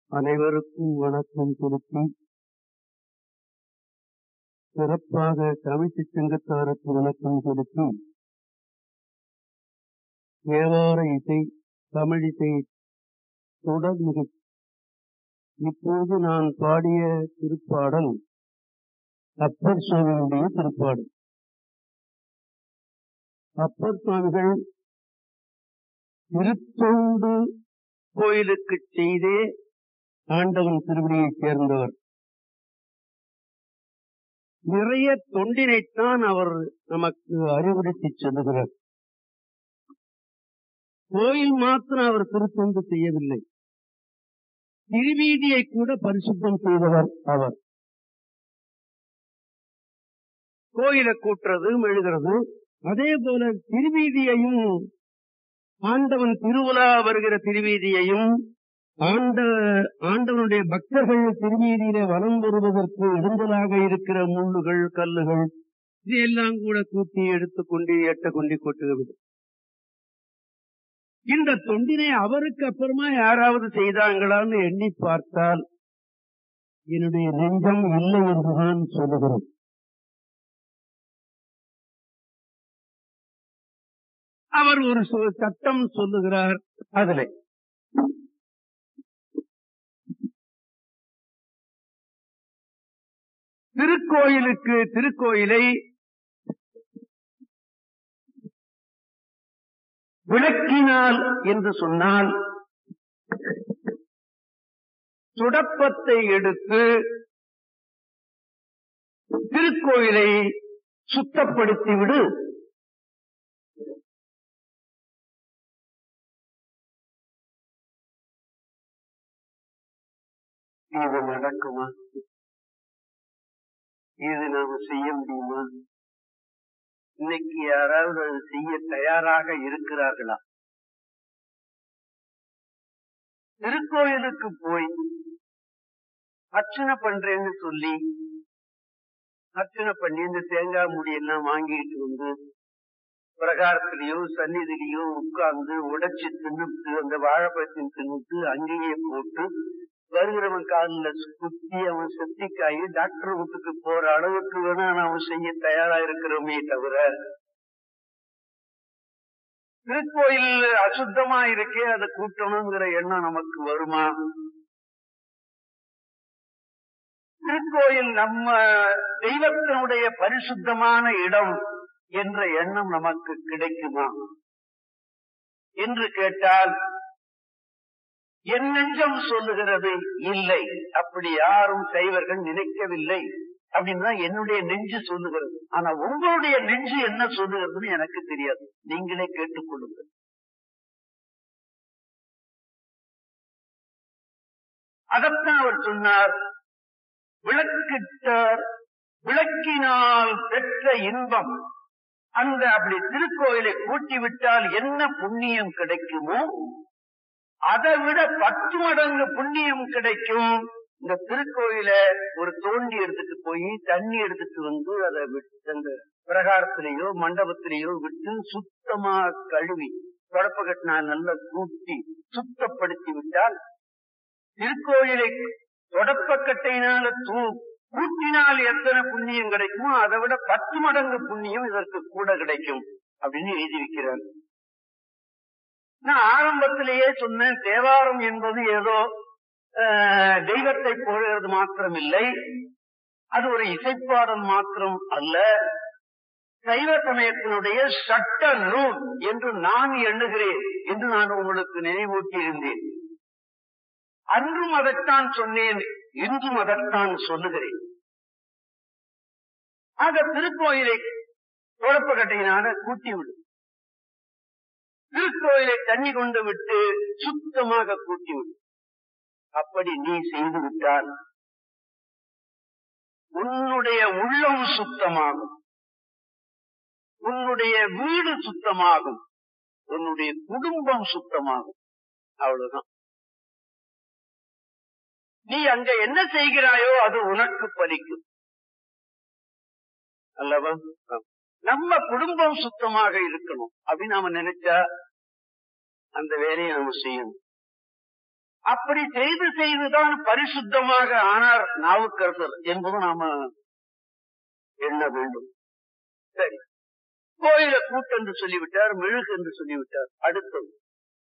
அனைவருக்கும் வணக்கம் செலுத்தி சிறப்பாக தமிழ்ச்சி சங்கத்தாருக்கு வணக்கம் செலுத்தி தேவார இசை தமிழிசை தொடர் நிகழ்ச்சி இப்போது நான் பாடிய திருப்பாடல் அப்பர் சுவாமியுடைய திருப்பாடல் அப்பர் சுவாமிகள் திருத்தொண்டு கோயிலுக்கு செய்தே ஆண்டவன் திருவடியைச் சேர்ந்தவர் நிறைய தொண்டினைத்தான் அவர் நமக்கு அறிவுறுத்தி சொல்லுகிறார் கோயில் மாத்திரம் அவர் திருத்தொண்டு செய்யவில்லை திருவீதியை கூட பரிசுத்தம் செய்தவர் அவர் கோயிலை கூட்டுறது மெழுகிறது அதே போல திருவீதியையும் ஆண்டவன் திருவிழா வருகிற திருவீதியையும் ஆண்ட ஆண்டவனுடைய பக்தர்கள் திருவீதியிலே வலம் வருவதற்கு இடுதலாக இருக்கிற முள்ளுகள் கல்லுகள் இதையெல்லாம் கூட கூட்டி எடுத்துக்கொண்டு எட்ட கொண்டு கொட்டுகிறது இந்த தொண்டினை அவருக்கு அப்புறமா யாராவது செய்தாங்களான்னு எண்ணி பார்த்தால் என்னுடைய நெஞ்சம் இல்லை என்றுதான் சொல்லுகிறோம் அவர் ஒரு சட்டம் சொல்லுகிறார் அதுல திருக்கோயிலுக்கு திருக்கோயிலை விளக்கினால் என்று சொன்னால் சுடப்பத்தை எடுத்து திருக்கோயிலை சுத்தப்படுத்திவிடு இது நடக்குமா இது நாம செய்ய முடியுமா இன்னைக்கு யாராவது அது செய்ய தயாராக இருக்கிறார்களா திருக்கோயிலுக்கு போய் அர்ச்சனை பண்றேன்னு சொல்லி அர்ச்சனை பண்ணி இந்த தேங்காய் முடியெல்லாம் வாங்கிட்டு வந்து பிரகாரத்திலேயோ சந்நிதியிலையோ உட்கார்ந்து உடைச்சு தின்னுட்டு அந்த வாழைப்பழத்தின் தின்னுட்டு அங்கேயே போட்டு வருகிறவன் காலில் குத்தி அவன் செத்திக்காயி டாக்டர் வீட்டுக்கு போற அளவுக்கு வேணா நாம செய்ய தயாரா இருக்கிறோமே தவிர திருக்கோயில் அசுத்தமா இருக்கே அதை கூட்டணுங்கிற எண்ணம் நமக்கு வருமா திருக்கோயில் நம்ம தெய்வத்தினுடைய பரிசுத்தமான இடம் என்ற எண்ணம் நமக்கு கிடைக்குமா என்று கேட்டால் என் நெஞ்சம் சொல்லுகிறது இல்லை அப்படி யாரும் சைவர்கள் நினைக்கவில்லை அப்படின்னு தான் என்னுடைய நெஞ்சு சொல்லுகிறது ஆனா உங்களுடைய நெஞ்சு என்ன சொல்லுகிறதுன்னு எனக்கு தெரியாது நீங்களே கேட்டுக்கொள்ளுங்கள் அதத்தான் அவர் சொன்னார் விளக்கிட்டார் விளக்கினால் பெற்ற இன்பம் அந்த அப்படி திருக்கோயிலை கூட்டி விட்டால் என்ன புண்ணியம் கிடைக்குமோ அதை விட பத்து மடங்கு புண்ணியம் கிடைக்கும் இந்த திருக்கோயில ஒரு தோண்டி எடுத்துட்டு போய் தண்ணி எடுத்துட்டு வந்து அதை விட்டு அந்த பிரகாரத்திலேயோ மண்டபத்திலேயோ விட்டு சுத்தமா கழுவி தொடப்ப கட்டினா நல்லா கூட்டி சுத்தப்படுத்தி விட்டால் திருக்கோயிலை தொடப்பக்கட்டையினால தூ கூட்டினால் எத்தனை புண்ணியம் கிடைக்குமோ அதை விட பத்து மடங்கு புண்ணியம் இதற்கு கூட கிடைக்கும் அப்படின்னு எழுதி வைக்கிறார் நான் ஆரம்பத்திலேயே சொன்னேன் தேவாரம் என்பது ஏதோ தெய்வத்தை போகிறது மாத்திரம் இல்லை அது ஒரு இசைப்பாடல் மாத்திரம் அல்ல சைவ சமயத்தினுடைய சட்ட நூல் என்று நான் எண்ணுகிறேன் என்று நான் உங்களுக்கு நினைவூட்டி இருந்தேன் அன்றும் அதைத்தான் சொன்னேன் இன்றும் அதைத்தான் சொல்லுகிறேன் ஆக திருக்கோயிலை குழப்பக்கட்டையினால கூட்டிவிடு திருக்கோயிலை தண்ணி கொண்டு விட்டு சுத்தமாக கூட்டிவிடு அப்படி நீ செய்து விட்டால் உன்னுடைய உள்ளம் சுத்தமாகும் உன்னுடைய வீடு சுத்தமாகும் உன்னுடைய குடும்பம் சுத்தமாகும் அவ்வளவுதான் நீ அங்க என்ன செய்கிறாயோ அது உனக்கு பலிக்கும் அல்லவா நம்ம குடும்பம் சுத்தமாக இருக்கணும் அப்படின்னு நாம நினைச்சா அந்த வேலையை நம்ம செய்யணும் அப்படி செய்து செய்துதான் பரிசுத்தமாக ஆனார் நாவுக்கரசர் என்பது நாம எண்ண வேண்டும் சரி கோயில கூட்டு என்று சொல்லிவிட்டார் மெழுகு என்று சொல்லிவிட்டார் அடுத்தது